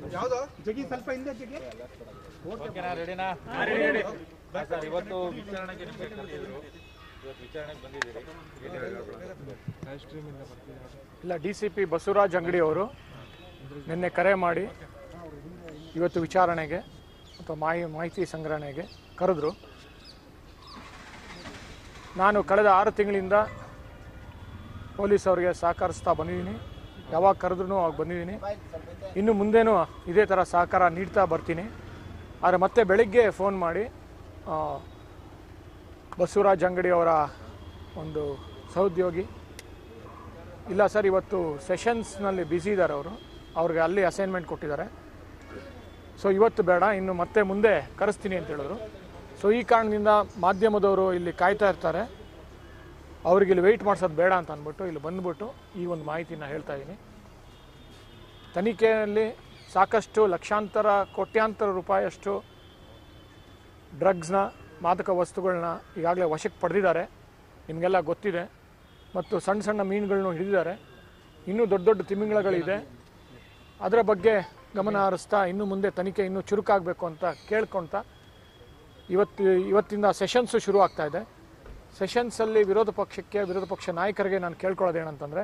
ಯಾವ್ದು ಜಗಿ ಸ್ವಲ್ಪ ಹಿಂದೆ ಜಗಿ ಓಕೆನಾ ರೆಡಿನಾ ಸರ್ ಇವತ್ತು ವಿಚಾರಣೆಗೆ ನಿಮಗೆ ಕರೆದಿದ್ರು ಇವತ್ತು ವಿಚಾರಣೆಗೆ ಬಂದಿದ್ದೀರಿ ಏನ್ ಹೇಳ್ಬೇಕು? ಇಲ್ಲ ಡಿ ಸಿ ಪಿ ಬಸವರಾಜ್ ಅಂಗಡಿ ಅವರು ನಿನ್ನೆ ಕರೆ ಮಾಡಿ ಇವತ್ತು ವಿಚಾರಣೆಗೆ ಅಥವಾ ಮಾಹಿ ಮಾಹಿತಿ ಸಂಗ್ರಹಣೆಗೆ ಕರೆದ್ರು ನಾನು ಕಳೆದ ಆರು ತಿಂಗಳಿಂದ ಪೊಲೀಸ್ ಅವರಿಗೆ ಸಹಕರಿಸ್ತಾ ಬಂದಿದ್ದೀನಿ ಯಾವಾಗ ಕರೆದ್ರೂ ಅವಾಗ ಬಂದಿದ್ದೀನಿ ಇನ್ನು ಮುಂದೇನೂ ಇದೇ ಥರ ಸಹಕಾರ ನೀಡ್ತಾ ಬರ್ತೀನಿ ಆದರೆ ಮತ್ತೆ ಬೆಳಿಗ್ಗೆ ಫೋನ್ ಮಾಡಿ ಆ, ಬಸವರಾಜ್ ಅಂಗಡಿ ಅವರ ಒಂದು ಸಹೋದ್ಯೋಗಿ ಇಲ್ಲ ಸರ್ ಇವತ್ತು ಸೆಷನ್ಸ್ನಲ್ಲಿ ಬ್ಯುಸಿ ಇದ್ದಾರೆ ಅವರು ಅವ್ರಿಗೆ ಅಲ್ಲಿ ಅಸೈನ್ಮೆಂಟ್ ಕೊಟ್ಟಿದ್ದಾರೆ ಸೊ ಇವತ್ತು ಬೇಡ ಇನ್ನು ಮತ್ತೆ ಮುಂದೆ ಕರೆಸ್ತೀನಿ ಅಂತ ಹೇಳಿದ್ರು ಸೊ ಈ ಕಾರಣದಿಂದ ಮಾಧ್ಯಮದವರು ಇಲ್ಲಿ ಕಾಯ್ತಾ ಇರ್ತಾರೆ ಅವ್ರಿಗೆ ಇಲ್ಲಿ ವೆಯ್ಟ್ ಮಾಡಿಸೋದು ಬೇಡ ಅಂತ ಅಂದ್ಬಿಟ್ಟು ಇಲ್ಲಿ ಬಂದ್ಬಿಟ್ಟು ಈ ಒಂದು ಮಾಹಿತಿನ ಹೇಳ್ತಾ ಇದ್ದೀನಿ ತನಿಖೆಯಲ್ಲಿ ಸಾಕಷ್ಟು ಲಕ್ಷಾಂತರ ಕೋಟ್ಯಾಂತರ ರೂಪಾಯಿಯಷ್ಟು ಡ್ರಗ್ಸ್ನ ಮಾದಕ ವಸ್ತುಗಳನ್ನ ಈಗಾಗಲೇ ವಶಕ್ಕೆ ಪಡೆದಿದ್ದಾರೆ ನಿಮಗೆಲ್ಲ ಗೊತ್ತಿದೆ ಮತ್ತು ಸಣ್ಣ ಸಣ್ಣ ಮೀನುಗಳನ್ನು ಹಿಡಿದಿದ್ದಾರೆ ಇನ್ನೂ ದೊಡ್ಡ ದೊಡ್ಡ ತಿಮಿಂಗಳಗಳಿದೆ ಅದರ ಬಗ್ಗೆ ಗಮನ ಹರಿಸ್ತಾ ಇನ್ನು ಮುಂದೆ ತನಿಖೆ ಇನ್ನೂ ಚುರುಕಾಗಬೇಕು ಅಂತ ಕೇಳ್ಕೊಳ್ತಾ ಇವತ್ತು ಇವತ್ತಿಂದ ಸೆಷನ್ಸು ಶುರು ಆಗ್ತಾ ಇದೆ ಸೆಷನ್ಸಲ್ಲಿ ವಿರೋಧ ಪಕ್ಷಕ್ಕೆ ವಿರೋಧ ಪಕ್ಷ ನಾಯಕರಿಗೆ ನಾನು ಕೇಳ್ಕೊಳ್ಳೋದು ಏನಂತಂದರೆ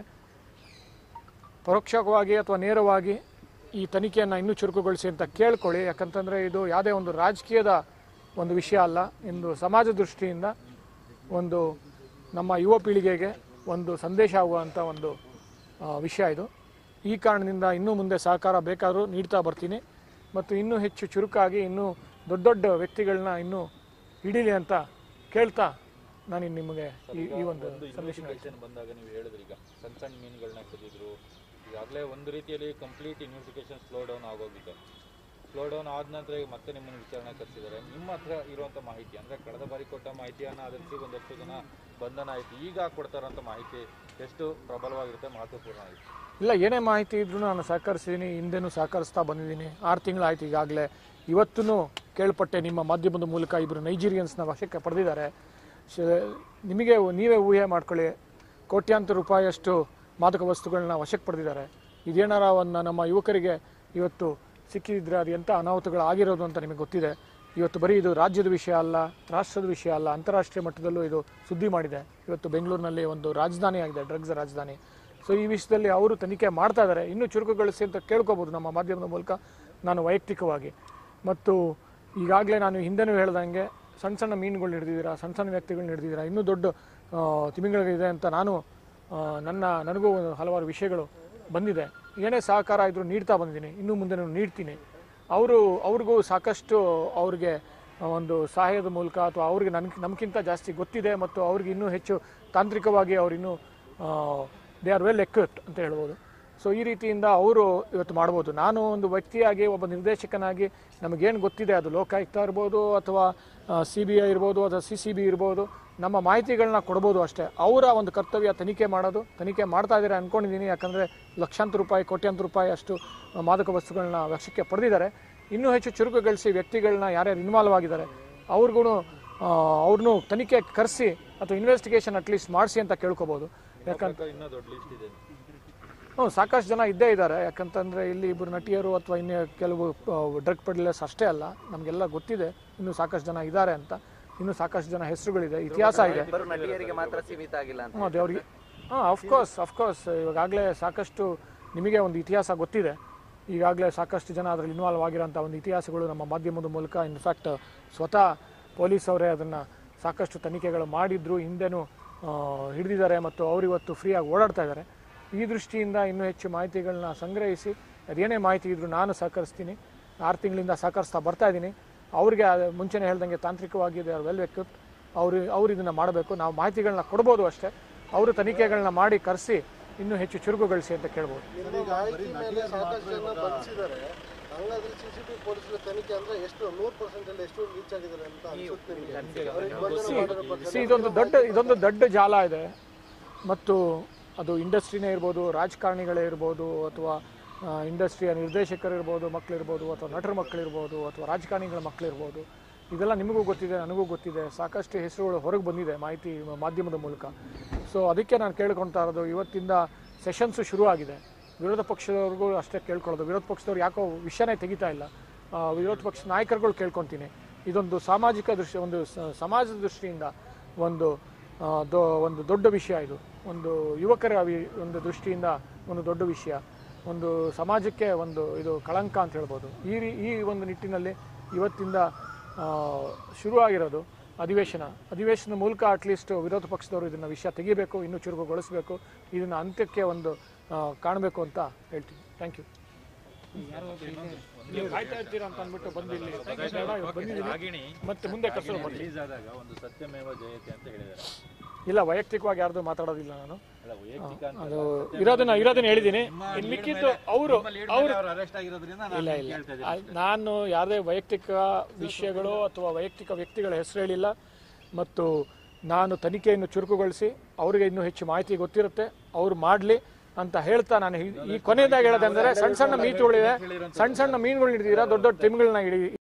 ಪರೋಕ್ಷವಾಗಿ ಅಥವಾ ನೇರವಾಗಿ ಈ ತನಿಖೆಯನ್ನು ಇನ್ನೂ ಚುರುಕುಗೊಳಿಸಿ ಅಂತ ಕೇಳ್ಕೊಳ್ಳಿ ಯಾಕಂತಂದರೆ ಇದು ಯಾವುದೇ ಒಂದು ರಾಜಕೀಯದ ಒಂದು ವಿಷಯ ಅಲ್ಲ ಇಂದು ಸಮಾಜ ದೃಷ್ಟಿಯಿಂದ ಒಂದು ನಮ್ಮ ಯುವ ಪೀಳಿಗೆಗೆ ಒಂದು ಸಂದೇಶ ಆಗುವಂಥ ಒಂದು ಆ, ವಿಷಯ ಇದು ಈ ಕಾರಣದಿಂದ ಇನ್ನೂ ಮುಂದೆ ಸಹಕಾರ ಬೇಕಾದರೂ ನೀಡ್ತಾ ಬರ್ತೀನಿ ಮತ್ತು ಇನ್ನೂ ಹೆಚ್ಚು ಚುರುಕಾಗಿ ಇನ್ನೂ ದೊಡ್ಡ ದೊಡ್ಡ ವ್ಯಕ್ತಿಗಳನ್ನ ಇನ್ನೂ ಹಿಡೀಲಿ ಅಂತ ಕೇಳ್ತಾ ನಾನು ಇನ್ನು ನಿಮಗೆ ಈ ಈ ಒಂದು ಒಂದು ಸಂದೇಶ ಇನ್ವೆಸ್ಟಿಗೇಷನ್ ಬಂದಾಗ ನೀವು ಹೇಳಿದ್ರಿ ಈಗ ಸಣ್ಣ ಸಣ್ಣ ಮೀನುಗಳನ್ನ ಕದಿದ್ರು ಈಗಾಗಲೇ ಒಂದು ರೀತಿಯಲ್ಲಿ ಕಂಪ್ಲೀಟ್ ಇನ್ವೆಸ್ಟಿಗೇಷನ್ ಸ್ಲೋ ಡೌನ್ ಆಗೋಗಿದೆ ಸ್ಲೋ ಡೌನ್ ಆದ ನಂತರ ಈಗ ಮತ್ತೆ ನಿಮ್ಮನ್ನು ವಿಚಾರಣೆ ಕರೆಸಿದ್ದಾರೆ ನಿಮ್ಮ ಹತ್ರ ಇರುವಂಥ ಮಾಹಿತಿ ಅಂದರೆ ಕಳೆದ ಬಾರಿ ಕೊಟ್ಟ ಮಾಹಿತಿಯನ್ನು ಆಧರಿಸಿ ಒಂದಷ್ಟು ಜನ ಬಂಧನ ಆಯಿತು ಈಗ ಕೊಡ್ತಾರಂಥ ಮಾಹಿತಿ ಎಷ್ಟು ಪ್ರಬಲವಾಗಿರುತ್ತೆ ಮಹತ್ವಪೂರ್ಣ ಆಯಿತು ಇಲ್ಲ ಏನೇ ಮಾಹಿತಿ ಇದ್ರೂ ನಾನು ಸಹಕರಿಸಿದ್ದೀನಿ ಹಿಂದೆನೂ ಸಹಕರಿಸ್ತಾ ಬಂದಿದ್ದೀನಿ ಆರು ತಿಂಗಳಾಯ್ತು ಈಗಾಗಲೇ ಇವತ್ತೂ ಕೇಳ್ಪಟ್ಟೆ ನಿಮ್ಮ ಮಾಧ್ಯಮದ ಮೂಲಕ ಇಬ್ಬರು ನೈಜೀರಿಯನ್ಸ್ನ ವಶಕ್ಕೆ ಪಡೆದಿದ್ದಾರೆ ಶ- ನಿಮಗೆ ನೀವೇ ಊಹೆ ಮಾಡ್ಕೊಳ್ಳಿ ಕೋಟ್ಯಾಂತರ ರೂಪಾಯಿಯಷ್ಟು ಮಾದಕ ವಸ್ತುಗಳನ್ನ ವಶಕ್ಕೆ ಪಡೆದಿದ್ದಾರೆ ಇದೇನಾರ ಒಂದು ನಮ್ಮ ಯುವಕರಿಗೆ ಇವತ್ತು ಸಿಕ್ಕಿದ್ರೆ ಅದು ಎಂಥ ಅನಾಹುತಗಳು ಆಗಿರೋದು ಅಂತ ನಿಮಗೆ ಗೊತ್ತಿದೆ ಇವತ್ತು ಬರೀ ಇದು ರಾಜ್ಯದ ವಿಷಯ ಅಲ್ಲ ರಾಷ್ಟ್ರದ ವಿಷಯ ಅಲ್ಲ ಅಂತಾರಾಷ್ಟ್ರೀಯ ಮಟ್ಟದಲ್ಲೂ ಇದು ಸುದ್ದಿ ಮಾಡಿದೆ ಇವತ್ತು ಬೆಂಗಳೂರಿನಲ್ಲಿ ಒಂದು ರಾಜಧಾನಿ ಆಗಿದೆ ಡ್ರಗ್ಸ್ ರಾಜಧಾನಿ ಸೊ ಈ ವಿಷಯದಲ್ಲಿ ಅವರು ತನಿಖೆ ಮಾಡ್ತಾ ಇದ್ದಾರೆ ಇನ್ನೂ ಚುರುಕುಗೊಳಿಸಿ ಅಂತ ಕೇಳ್ಕೊಬೋದು ನಮ್ಮ ಮಾಧ್ಯಮದ ಮೂಲಕ ನಾನು ವೈಯಕ್ತಿಕವಾಗಿ ಮತ್ತು ಈಗಾಗಲೇ ನಾನು ಹಿಂದೆನೂ ಹೇಳ್ದಂಗೆ ಸಣ್ಣ ಸಣ್ಣ ಮೀನುಗಳನ್ನ ಹಿಡಿದಿದ್ದೀರಾ ಸಣ್ಣ ಸಣ್ಣ ವ್ಯಕ್ತಿಗಳನ್ನ ಹಿಡಿದಿದ್ದೀರಾ ಇನ್ನೂ ದೊಡ್ಡ ಆ, ತಿಮಿಂಗಳಿದೆ ಅಂತ ನಾನು ಆ, ನನ್ನ ನನಗೂ ಹಲವಾರು ವಿಷಯಗಳು ಬಂದಿದೆ ಏನೇ ಸಹಕಾರ ಇದ್ರೂ ನೀಡ್ತಾ ಬಂದಿದ್ದೀನಿ ಇನ್ನು ಮುಂದೆ ನೀಡ್ತೀನಿ ಅವರು ಅವ್ರಿಗೂ ಸಾಕಷ್ಟು ಅವ್ರಿಗೆ ಒಂದು ಸಹಾಯದ ಮೂಲಕ ಅಥವಾ ಅವ್ರಿಗೆ ನನ್ ನಮಗಿಂತ ಜಾಸ್ತಿ ಗೊತ್ತಿದೆ ಮತ್ತು ಅವ್ರಿಗೆ ಇನ್ನೂ ಹೆಚ್ಚು ತಾಂತ್ರಿಕವಾಗಿ ಅವ್ರು ಇನ್ನೂ ದೇ ಆರ್ ವೆಲ್ ಎಕ್ವಿಪ್ಡ್ ಅಂತ ಹೇಳ್ಬೋದು ಸೊ ಈ ರೀತಿಯಿಂದ ಅವರು ಇವತ್ತು ಮಾಡ್ಬೋದು ನಾನು ಒಂದು ವ್ಯಕ್ತಿಯಾಗಿ ಒಬ್ಬ ನಿರ್ದೇಶಕನಾಗಿ ನಮಗೇನು ಗೊತ್ತಿದೆ ಅದು ಲೋಕಾಯುಕ್ತ ಇರ್ಬೋದು ಅಥವಾ ಸಿ ಬಿ ಐ ಇರ್ಬೋದು ಅಥವಾ ಸಿ ಸಿ ಬಿ ಇರ್ಬೋದು ನಮ್ಮ ಮಾಹಿತಿಗಳನ್ನ ಕೊಡ್ಬೋದು ಅಷ್ಟೇ ಅವರ ಒಂದು ಕರ್ತವ್ಯ ತನಿಖೆ ಮಾಡೋದು ತನಿಖೆ ಮಾಡ್ತಾ ಇದ್ದಾರೆ ಅಂದ್ಕೊಂಡಿದ್ದೀನಿ ಯಾಕಂದರೆ ಲಕ್ಷಾಂತರ ರೂಪಾಯಿ ಕೋಟ್ಯಾಂತರ ರೂಪಾಯಿ ಅಷ್ಟು ಮಾದಕ ವಸ್ತುಗಳನ್ನ ವಶಕ್ಕೆ ಪಡೆದಿದ್ದಾರೆ ಇನ್ನೂ ಹೆಚ್ಚು ಚುರುಕುಗೊಳಿಸಿ ವ್ಯಕ್ತಿಗಳನ್ನ ಯಾರ್ಯಾರು ಇನ್ವಾಲ್ವ್ ಆಗಿದ್ದಾರೆ ಅವ್ರಿಗೂ ಅವ್ರನ್ನೂ ತನಿಖೆ ಕರೆಸಿ ಅಥವಾ ಇನ್ವೆಸ್ಟಿಗೇಷನ್ ಅಟ್ಲೀಸ್ಟ್ ಮಾಡಿಸಿ ಅಂತ ಕೇಳ್ಕೊಬೋದು ಯಾಕಂತ ಇನ್ನೂ ದೊಡ್ಡ ಲಿಸ್ಟ್ ಇದೆ ಹ್ಞೂ ಸಾಕಷ್ಟು ಜನ ಇದ್ದೇ ಇದ್ದಾರೆ ಯಾಕಂತಂದರೆ ಇಲ್ಲಿ ಇಬ್ಬರು ನಟಿಯರು ಅಥವಾ ಇನ್ನು ಕೆಲವು ಡ್ರಗ್ ಪೆಡ್ಲರ್ಸ್ ಅಷ್ಟೇ ಅಲ್ಲ ನಮಗೆಲ್ಲ ಗೊತ್ತಿದೆ ಇನ್ನೂ ಸಾಕಷ್ಟು ಜನ ಇದ್ದಾರೆ ಅಂತ ಇನ್ನೂ ಸಾಕಷ್ಟು ಜನ ಹೆಸರುಗಳಿದೆ ಇತಿಹಾಸ ಇದೆ ಬರೋ ನಟಿಯರಿಗೆ ಮಾತ್ರ ಸೀಮಿತ ಆಗಿಲ್ಲ ಅಂತ ಹ್ಞೂ ಅದು ಅವ್ರಿಗೆ ಹಾಂ ಅಫ್ಕೋರ್ಸ್ ಅಫ್ಕೋರ್ಸ್ ಇವಾಗಲೇ ಸಾಕಷ್ಟು ನಿಮಗೆ ಒಂದು ಇತಿಹಾಸ ಗೊತ್ತಿದೆ ಈಗಾಗಲೇ ಸಾಕಷ್ಟು ಜನ ಅದರಲ್ಲಿ ಇನ್ವಾಲ್ವ್ ಆಗಿರೋಂಥ ಒಂದು ಇತಿಹಾಸಗಳು ನಮ್ಮ ಮಾಧ್ಯಮದ ಮೂಲಕ ಇನ್ಫ್ಯಾಕ್ಟ್ ಸ್ವತಃ ಪೊಲೀಸ್ ಅವರೇ ಅದನ್ನು ಸಾಕಷ್ಟು ತನಿಖೆಗಳು ಮಾಡಿದ್ರು ಹಿಂದೆನೂ ಆ, ಹಿಡಿದಿದ್ದಾರೆ ಮತ್ತು ಅವರು ಇವತ್ತು ಫ್ರೀಯಾಗಿ ಓಡಾಡ್ತಾ ಇದ್ದಾರೆ ಈ ದೃಷ್ಟಿಯಿಂದ ಇನ್ನೂ ಹೆಚ್ಚು ಮಾಹಿತಿಗಳನ್ನ ಸಂಗ್ರಹಿಸಿ ಅದೇನೇ ಮಾಹಿತಿ ಇದ್ರೂ ನಾನು ಸಹಕರಿಸ್ತೀನಿ ಆರು ತಿಂಗಳಿಂದ ಸಹಕರಿಸ್ತಾ ಬರ್ತಾ ಇದ್ದೀನಿ ಅವ್ರಿಗೆ ಅದು ಮುಂಚೆನೇ ಹೇಳ್ದಂಗೆ ತಾಂತ್ರಿಕವಾಗಿ ದೇ ಆರ್ ವೆಲ್ ಎಕ್ವಿಪ್ಡ್ ಅವರು ಅವ್ರು ಇದನ್ನು ಮಾಡಬೇಕು ನಾವು ಮಾಹಿತಿಗಳನ್ನ ಕೊಡ್ಬೋದು ಅಷ್ಟೇ ಅವರು ತನಿಖೆಗಳನ್ನ ಮಾಡಿ ಕರೆಸಿ ಇನ್ನೂ ಹೆಚ್ಚು ಚುರುಕುಗೊಳಿಸಿ ಅಂತ ಕೇಳ್ಬೋದು ನಿಮ್ಮ ಮಾಹಿತಿ ಮೇಲೆ ಸಾಕಷ್ಟು ಜನ ಬಂಧಿಸಿದ್ದಾರೆ ಹಂಗಾದ್ರೆ ಸಿ ಸಿ ಟಿ ಪೊಲೀಸರ ತನಿಖೆ ಅಂದ್ರೆ ಎಷ್ಟು ನೂರು ಪರ್ಸೆಂಟ್ ಅಲ್ಲಿ ಎಷ್ಟು ರೀಚ್ ಆಗಿದ್ದಾರೆ ಅಂತ ಅನ್ಸುತ್ತೆ ನಿಮಗೆ ಅವ್ರಿಗೆ ಬಂಧನ ಮಾಡಿರೋ ಬಗ್ಗೆ ಸಿ ಇದೊಂದು ದೊಡ್ಡ ಇದೊಂದು ದೊಡ್ಡ ಜಾಲ ಇದೆ ಮತ್ತು ಅದು ಇಂಡಸ್ಟ್ರಿನೇ ಇರ್ಬೋದು ರಾಜಕಾರಣಿಗಳೇ ಇರ್ಬೋದು ಅಥವಾ ಇಂಡಸ್ಟ್ರಿಯ ನಿರ್ದೇಶಕರಿರ್ಬೋದು ಮಕ್ಕಳಿರ್ಬೋದು ಅಥವಾ ನಟರ ಮಕ್ಕಳಿರ್ಬೋದು ಅಥವಾ ರಾಜಕಾರಣಿಗಳ ಮಕ್ಕಳಿರ್ಬೋದು ಇದೆಲ್ಲ ನಿಮಗೂ ಗೊತ್ತಿದೆ ನನಗೂ ಗೊತ್ತಿದೆ ಸಾಕಷ್ಟು ಹೆಸರುಗಳು ಹೊರಗೆ ಬಂದಿದೆ ಮಾಹಿತಿ ಮಾಧ್ಯಮದ ಮೂಲಕ ಸೊ ಅದಕ್ಕೆ ನಾನು ಕೇಳ್ಕೊಳ್ತಾ ಇರೋದು ಇವತ್ತಿಂದ ಸೆಷನ್ಸು ಶುರು ಆಗಿದೆ ವಿರೋಧ ಪಕ್ಷದವ್ರಿಗೂ ಅಷ್ಟೇ ಕೇಳ್ಕೊಳ್ಳೋದು ವಿರೋಧ ಪಕ್ಷದವ್ರು ಯಾಕೋ ವಿಷಯನೇ ತೆಗಿತಾ ಇಲ್ಲ ಆ, ವಿರೋಧ ಪಕ್ಷ ನಾಯಕರುಗಳು ಕೇಳ್ಕೊತೀನಿ ಇದೊಂದು ಸಾಮಾಜಿಕ ದೃಷ್ಟಿ ಒಂದು ಸ- ಸಮಾಜದ ದೃಷ್ಟಿಯಿಂದ ಒಂದು ಆ, ದೊ- ಒಂದು ದೊಡ್ಡ ವಿಷಯ ಇದು ಒಂದು ಯುವಕರ ವಿ- ಒಂದು ದೃಷ್ಟಿಯಿಂದ ಒಂದು ದೊಡ್ಡ ವಿಷಯ ಒಂದು ಸಮಾಜಕ್ಕೆ ಒಂದು ಇದು ಕಳಂಕ ಅಂತ ಹೇಳ್ಬೋದು ಈ ರೀ- ಈ ಒಂದು ನಿಟ್ಟಿನಲ್ಲಿ ಇವತ್ತಿಂದ ಆ, ಶುರುವಾಗಿರೋದು ಅಧಿವೇಶನ ಅಧಿವೇಶನದ ಮೂಲಕ ಅಟ್ಲೀಸ್ಟ್ ವಿರೋಧ ಪಕ್ಷದವರು ಇದನ್ನು ವಿಷಯ ತೆಗಿಬೇಕು ಇನ್ನೂ ಚುರುಕುಗೊಳಿಸಬೇಕು ಇದನ್ನು ಅಂತ್ಯಕ್ಕೆ ಒಂದು ಆ, ಕಾಣಬೇಕು ಅಂತ ಹೇಳ್ತೀನಿ ಥ್ಯಾಂಕ್ ಯು ನೀವು ಕಾಯ್ತಾ ಇರ್ತೀರಾ ಅಂತ ಅಂದ್ಬಿಟ್ಟು ಬಂದಿಲ್ಲಿ ಬಂದಿದ್ದೀನಿ ರಾಗಿಣಿ ಮತ್ತೆ ಮುಂದೆ ಕಸರು ಬರ್ತೀನಿ ರಿಲೀಸ್ ಆದಾಗ ಒಂದು ಸತ್ಯಮೇವ ಜಯತೆ ಅಂತ ಹೇಳಿದ್ದಾರೆ ಇಲ್ಲ ವೈಯಕ್ತಿಕವಾಗಿ ಯಾರ್ದು ಮಾತಾಡೋದಿಲ್ಲ ನಾನು ಅಲ್ಲ ವೈಯಕ್ತಿಕ ಅಂತ ಅದು ಇರೋದನ್ನ ಇರೋದನ್ನ ಹೇಳಿದ್ದೀನಿ ಇನ್ನು ಮಿಕ್ಕಿದ್ದು ಅವರು ಅವರು ಅರೆಸ್ಟ್ ಆಗಿರೋದ್ರಿಂದ ಇಲ್ಲ ಇಲ್ಲ ಅಲ್- ನಾನು ಯಾವುದೇ ವೈಯಕ್ತಿಕ ವಿಷಯಗಳು ಅಥವಾ ವೈಯಕ್ತಿಕ ವ್ಯಕ್ತಿಗಳ ಹೆಸರು ಹೇಳಿಲ್ಲ ಮತ್ತು ನಾನು ತನಿಖೆಯನ್ನು ಚುರುಕುಗೊಳಿಸಿ ಅವರಿಗೆ ಇನ್ನೂ ಹೆಚ್ಚು ಮಾಹಿತಿ ಗೊತ್ತಿರುತ್ತೆ ಅವ್ರು ಮಾಡಲಿ ಅಂತ ಹೇಳ್ತಾ ನಾನು ಈ- ಈ ಕೊನೆಯದಾಗಿ ಹೇಳೋದಂದ್ರೆ ಸಣ್ಣ ಸಣ್ಣ ಮೀನುಗಳಿವೆ ಸಣ್ಣ ಸಣ್ಣ ಮೀನುಗಳು ಹಿಡಿದಿರಾ ದೊಡ್ಡ ದೊಡ್ಡ ತಿಮಿಗಳನ್ನ ಹಿಡಿ